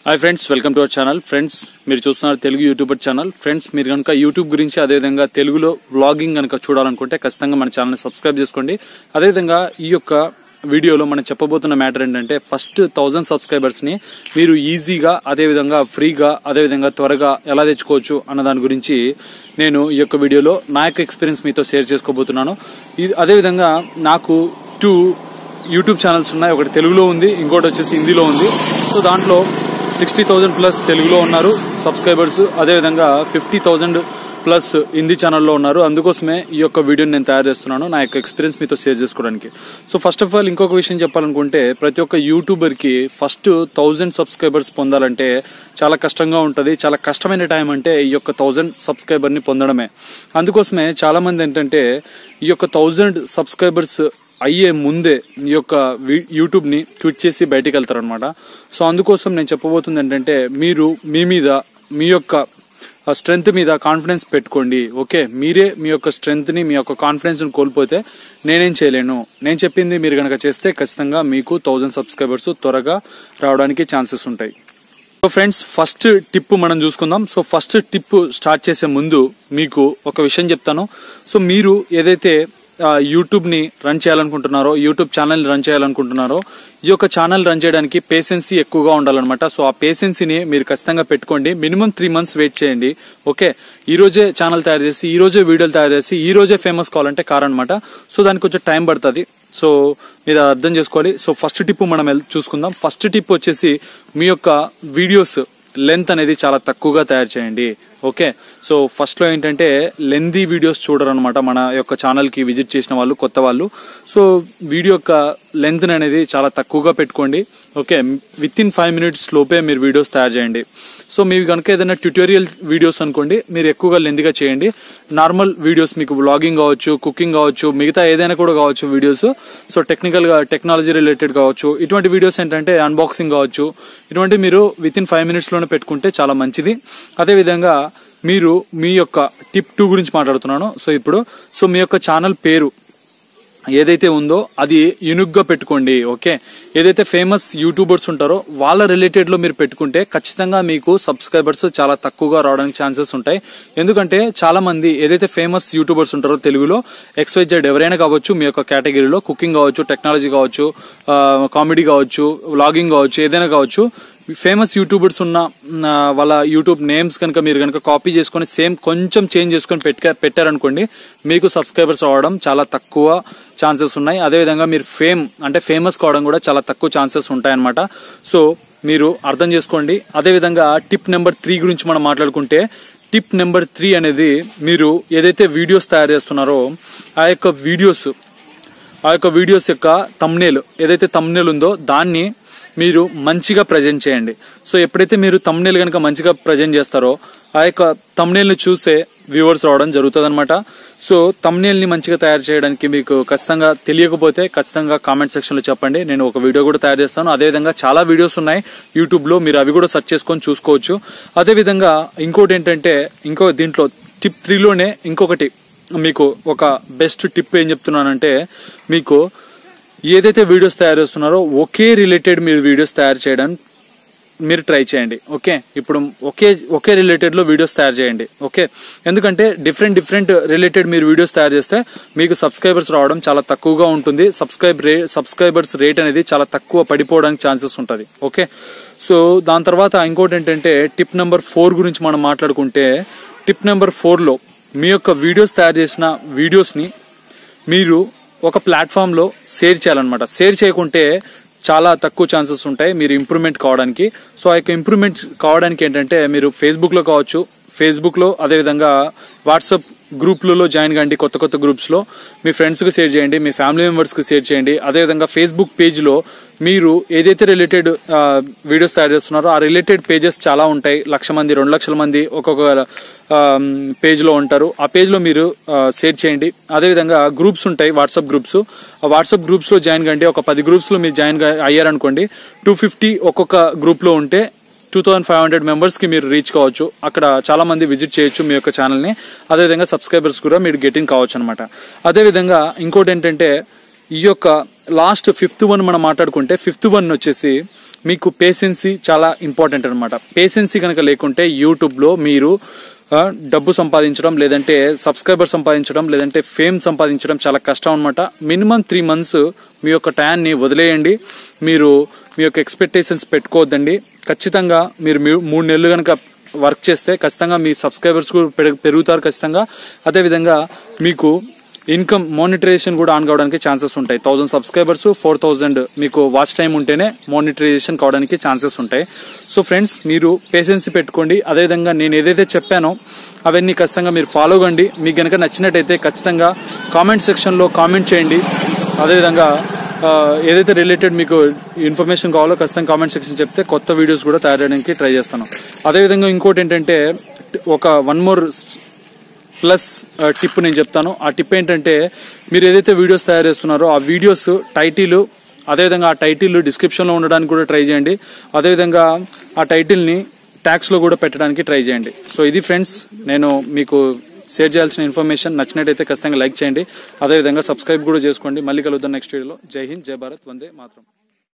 hi friends welcome to our channel friends మీరు చూస్తున్నారు Telugu YouTuber channel friends మీరు కనుక యూట్యూబ్ గురించి అదేవిధంగా తెలుగులో వ్లాగింగ్ కనుక చూడాలనుకుంటే ఖచ్చితంగా మన ఛానల్ సబ్స్క్రైబ్ చేసుకోండి అదేవిధంగా ఈ యొక్క వీడియోలో మనం చెప్పబోతున్న మ్యాటర్ ఏంటంటే ఫస్ట్ థౌజండ్ సబ్స్క్రైబర్స్ ని మీరు ఈజీగా అదేవిధంగా ఫ్రీగా అదేవిధంగా త్వరగా ఎలా తెచ్చుకోవచ్చు అన్న దాని గురించి నేను ఈ యొక్క వీడియోలో నా యొక్క ఎక్స్పీరియన్స్ మీతో షేర్ చేసుకోబోతున్నాను ఇది అదేవిధంగా నాకు టూ యూట్యూబ్ ఛానల్స్ ఉన్నాయి ఒకటి తెలుగులో ఉంది ఇంకోటి వచ్చేసి హిందీలో ఉంది సో దాంట్లో సిక్స్టీ థౌజండ్ ప్లస్ తెలుగులో ఉన్నారు సబ్స్క్రైబర్స్ అదేవిధంగా ఫిఫ్టీ థౌజండ్ ప్లస్ హిందీ ఛానల్లో ఉన్నారు అందుకోసమే ఈ యొక్క వీడియోని నేను తయారు చేస్తున్నాను నా యొక్క ఎక్స్పీరియన్స్ మీతో షేర్ చేసుకోవడానికి సో ఫస్ట్ ఆఫ్ ఆల్ ఇంకొక విషయం చెప్పాలనుకుంటే ప్రతి ఒక్క యూట్యూబర్కి ఫస్ట్ థౌజండ్ సబ్స్క్రైబర్స్ పొందాలంటే చాలా కష్టంగా ఉంటుంది చాలా కష్టమైన టైం అంటే ఈ యొక్క థౌజండ్ సబ్స్క్రైబర్ని పొందడమే అందుకోసమే చాలా మంది ఏంటంటే ఈ యొక్క థౌజండ్ సబ్స్క్రైబర్స్ అయ్యే ముందే ఈ యొక్క యూట్యూబ్ ని క్విట్ చేసి బయటికి వెళ్తారనమాట సో అందుకోసం నేను చెప్పబోతుంది ఏంటంటే మీరు మీ మీద మీ యొక్క స్ట్రెంగ్త్ మీద కాన్ఫిడెన్స్ పెట్టుకోండి ఓకే మీరే మీ యొక్క స్ట్రెంగ్త్ ని మీ యొక్క కాన్ఫిడెన్స్ ని కోల్పోతే నేనేం చేయలేను నేను చెప్పింది మీరు గనక చేస్తే ఖచ్చితంగా మీకు థౌజండ్ సబ్స్క్రైబర్స్ త్వరగా రావడానికి ఛాన్సెస్ ఉంటాయి సో ఫ్రెండ్స్ ఫస్ట్ టిప్ మనం చూసుకుందాం సో ఫస్ట్ టిప్ స్టార్ట్ చేసే ముందు మీకు ఒక విషయం చెప్తాను సో మీరు ఏదైతే యూట్యూబ్ ని రన్ చేయాలనుకుంటున్నారో యూట్యూబ్ ఛానల్ రన్ చేయాలనుకుంటున్నారో ఈ యొక్క ఛానల్ రన్ చేయడానికి పేషెన్సీ ఎక్కువగా ఉండాలన్నమాట సో ఆ పేషెన్సీని మీరు ఖచ్చితంగా పెట్టుకోండి మినిమం త్రీ మంత్స్ వెయిట్ చేయండి ఓకే ఈ రోజే ఛానల్ తయారు చేసి ఈ రోజే వీడియోలు తయారు చేసి ఈ రోజే ఫేమస్ కావాలంటే కార్ అనమాట సో దానికి కొంచెం టైం పడుతుంది సో మీరు అర్థం చేసుకోవాలి సో ఫస్ట్ టిప్ మనం ఎల్- చూసుకుందాం ఫస్ట్ టిప్ వచ్చేసి మీ యొక్క వీడియోస్ లెంత్ అనేది చాలా తక్కువగా తయారు చేయండి ఓకే సో ఫస్ట్ లో ఏంటంటే లెందీ వీడియోస్ చూడరు అనమాట మన యొక్క ఛానల్ కి విజిట్ చేసిన వాళ్ళు కొత్త వాళ్ళు సో వీడియో యొక్క లెంత్ అనేది చాలా తక్కువగా పెట్టుకోండి okay with in five minutes లోపే మీరు వీడియోస్ తయారు చేయండి సో మీరు కనుక ఏదైనా ట్యూటోరియల్ వీడియోస్ అనుకోండి మీరు ఎక్కువగా లెందిగా చేయండి నార్మల్ వీడియోస్ మీకు వ్లాగింగ్ కావచ్చు కుకింగ్ కావచ్చు మిగతా ఏదైనా కూడా కావచ్చు వీడియోస్ సో టెక్నికల్ గా టెక్నాలజీ రిలేటెడ్ కావచ్చు ఇటువంటి వీడియోస్ ఏంటంటే అన్బాక్సింగ్ కావచ్చు ఇటువంటి మీరు విత్ ఇన్ ఫైవ్ మినిట్స్ లోనే పెట్టుకుంటే చాలా మంచిది అదేవిధంగా మీరు మీ యొక్క టిప్ టూ గురించి మాట్లాడుతున్నాను సో ఇప్పుడు సో మీ యొక్క ఛానల్ పేరు ఏదైతే ఉందో అది యునిక్ గా పెట్టుకోండి ఓకే ఏదైతే ఫేమస్ యూట్యూబర్స్ ఉంటారో వాళ్ళ రిలేటెడ్ లో మీరు పెట్టుకుంటే ఖచ్చితంగా మీకు సబ్స్క్రైబర్స్ చాలా తక్కువగా రావడానికి ఛాన్సెస్ ఉంటాయి ఎందుకంటే చాలా మంది ఏదైతే ఫేమస్ యూట్యూబర్స్ ఉంటారో తెలుగులో ఎక్స్వైజెడ్ ఎవరైనా కావచ్చు మీ యొక్క కేటగిరీలో కుకింగ్ కావచ్చు టెక్నాలజీ కావచ్చు కామెడీ కావచ్చు వ్లాగింగ్ కావచ్చు ఏదైనా కావచ్చు ఫేమస్ యూట్యూబర్స్ ఉన్న ఆ, వాళ్ళ యూట్యూబ్ నేమ్స్ కనుక మీరు కనుక కాపీ చేసుకొని సేమ్ కొంచెం చేంజ్ చేసుకొని పెట్టా పెట్టారనుకోండి మీకు సబ్స్క్రైబర్స్ రావడం చాలా తక్కువ ఛాన్సెస్ ఉన్నాయి అదేవిధంగా మీరు ఫేమ్ అంటే ఫేమస్ కావడం కూడా చాలా తక్కువ ఛాన్సెస్ ఉంటాయన్నమాట సో మీరు అర్థం చేసుకోండి అదేవిధంగా టిప్ నెంబర్ త్రీ గురించి మనం మాట్లాడుకుంటే టిప్ నెంబర్ త్రీ అనేది మీరు ఏదైతే వీడియోస్ తయారు చేస్తున్నారో ఆ యొక్క వీడియోస్ ఆ యొక్క వీడియోస్ యొక్క తమ్నేల్ ఏదైతే తమ్నేల్ ఉందో దాన్ని మీరు మంచిగా ప్రజెంట్ చేయండి సో ఎప్పుడైతే మీరు తమ్నేల్ కనుక మంచిగా ప్రజెంట్ చేస్తారో ఆ యొక్క తమ్నేల్ ని చూసే వ్యూవర్స్ రావడం జరుగుతుంది అనమాట సో తమ్నేల్ ని మంచిగా తయారు చేయడానికి మీకు ఖచ్చితంగా తెలియకపోతే ఖచ్చితంగా కామెంట్ సెక్షన్ లో చెప్పండి నేను ఒక వీడియో కూడా తయారు చేస్తాను అదేవిధంగా చాలా వీడియోస్ ఉన్నాయి యూట్యూబ్ లో మీరు అవి కూడా సెర్చ్ చేసుకొని చూసుకోవచ్చు అదేవిధంగా ఇంకోటి ఏంటంటే ఇంకో దీంట్లో టిప్ త్రీలోనే ఇంకొకటి మీకు ఒక బెస్ట్ టిప్ ఏం చెప్తున్నానంటే మీకు ఏదైతే వీడియోస్ తయారు చేస్తున్నారో ఒకే రిలేటెడ్ మీరు వీడియోస్ తయారు చేయడానికి మీరు ట్రై చేయండి ఓకే ఇప్పుడు ఒకే ఒకే రిలేటెడ్ లో వీడియోస్ తయారు చేయండి ఓకే ఎందుకంటే డిఫరెంట్ డిఫరెంట్ రిలేటెడ్ మీరు వీడియోస్ తయారు చేస్తే మీకు సబ్స్క్రైబర్స్ రావడం చాలా తక్కువగా ఉంటుంది సబ్స్క్రైబ్ రే సబ్స్క్రైబర్స్ రేట్ అనేది చాలా తక్కువ పడిపోవడానికి ఛాన్సెస్ ఉంటుంది ఓకే సో దాని తర్వాత ఇంకోటి ఏంటంటే టిప్ నెంబర్ ఫోర్ గురించి మనం మాట్లాడుకుంటే టిప్ నెంబర్ ఫోర్ లో మీ యొక్క వీడియోస్ తయారు చేసిన వీడియోస్ ని మీరు ఒక ప్లాట్ఫామ్ లో షేర్ చేయాలన్నమాట షేర్ చేయకుంటే చాలా తక్కువ ఛాన్సెస్ ఉంటాయి మీరు ఇంప్రూవ్మెంట్ కావడానికి సో ఆ యొక్క ఇంప్రూవ్మెంట్ కావడానికి ఏంటంటే మీరు ఫేస్బుక్ లో కావచ్చు ఫేస్బుక్ లో అదేవిధంగా వాట్సాప్ గ్రూప్లలో జాయిన్ కండి కొత్త కొత్త గ్రూప్స్ లో మీ ఫ్రెండ్స్ కి షేర్ చేయండి మీ ఫ్యామిలీ మెంబర్స్ కి షేర్ చేయండి అదేవిధంగా ఫేస్బుక్ పేజ్ లో మీరు ఏదైతే రిలేటెడ్ వీడియోస్ తయారు చేస్తున్నారో ఆ రిలేటెడ్ పేజెస్ చాలా ఉంటాయి లక్ష మంది రెండు లక్షల మంది ఒక్కొక్క పేజ్ లో ఉంటారు ఆ పేజ్ లో మీరు షేర్ చేయండి అదేవిధంగా గ్రూప్స్ ఉంటాయి వాట్సాప్ గ్రూప్స్ ఆ వాట్సాప్ గ్రూప్స్ లో జాయిన్ కండి ఒక పది గ్రూప్స్ లో మీరు జాయిన్ అయ్యారనుకోండి టూ ఫిఫ్టీ ఒక్కొక్క గ్రూప్ లో ఉంటే two thousand five hundred members కి మీరు రీచ్ కావచ్చు అక్కడ చాలా మంది విజిట్ చేయొచ్చు మీ యొక్క ఛానల్ ని అదేవిధంగా సబ్స్క్రైబర్స్ కూడా మీరు గెటింగ్ కావచ్చు అనమాట అదేవిధంగా ఇంకోటి ఏంటంటే ఈ యొక్క లాస్ట్ ఫిఫ్త్ వన్ మనం మాట్లాడుకుంటే ఫిఫ్త్ వన్ వచ్చేసి మీకు పేషెన్సీ చాలా ఇంపార్టెంట్ అనమాట పేషెన్సీ కనుక లేకుంటే యూట్యూబ్లో మీరు ఆ, డబ్బు సంపాదించడం లేదంటే సబ్స్క్రైబర్ సంపాదించడం లేదంటే ఫేమ్ సంపాదించడం చాలా కష్టం అనమాట మినిమం త్రీ మంత్స్ మీ యొక్క టయాన్ని వదిలేయండి మీరు మీ యొక్క ఎక్స్పెక్టేషన్స్ పెట్టుకోవద్దండి ఖచ్చితంగా మీరు మీ- మూడు నెలలు కనుక వర్క్ చేస్తే ఖచ్చితంగా మీ సబ్స్క్రైబర్స్ కూడా పెరుగు- పెరుగుతారు ఖచ్చితంగా అదేవిధంగా మీకు ఇన్కమ్ మానిటరైజేషన్ కూడా ఆన్ కావడానికి ఛాన్సెస్ ఉంటాయి థౌసండ్ సబ్స్క్రైబర్స్ ఫోర్ థౌసండ్ మీకు వాచ్ టైం ఉంటేనే మానిటరైజేషన్ కావడానికి ఛాన్సెస్ ఉంటాయి సో ఫ్రెండ్స్ మీరు పేషెన్సీ పెట్టుకోండి అదేవిధంగా నేను ఏదైతే చెప్పానో అవన్నీ ఖచ్చితంగా మీరు ఫాలో కండి మీకు గనక నచ్చినట్టయితే ఖచ్చితంగా కామెంట్ సెక్షన్లో కామెంట్ చేయండి అదేవిధంగా ఆ, ఏదైతే రిలేటెడ్ మీకు ఇన్ఫర్మేషన్ కావాలో ఖచ్చితంగా కామెంట్ సెక్షన్ చెప్తే కొత్త వీడియోస్ కూడా తయారు చేయడానికి ట్రై చేస్తాను అదేవిధంగా ఇంకోటి ఏంటంటే ఒక వన్ మోర్ ప్లస్ టిప్ నేను చెప్తాను ఆ టిప్ ఏంటంటే మీరు ఏదైతే వీడియోస్ తయారు చేస్తున్నారో ఆ వీడియోస్ టైటిల్ అదేవిధంగా ఆ టైటిల్ డిస్క్రిప్షన్ లో ఉండడానికి కూడా ట్రై చేయండి అదేవిధంగా ఆ టైటిల్ ని ట్యాక్స్ లో కూడా పెట్టడానికి ట్రై చేయండి సో ఇది ఫ్రెండ్స్ నేను మీకు షేర్ చేయాల్సిన ఇన్ఫర్మేషన్ నచ్చినట్టయితే ఖచ్చితంగా లైక్ చేయండి అదేవిధంగా సబ్స్క్రైబ్ కూడా చేసుకోండి మళ్ళీ కలుద్దాం నెక్స్ట్ వీడియోలో జై హింద్ జై భారత్ వందే మాత్రం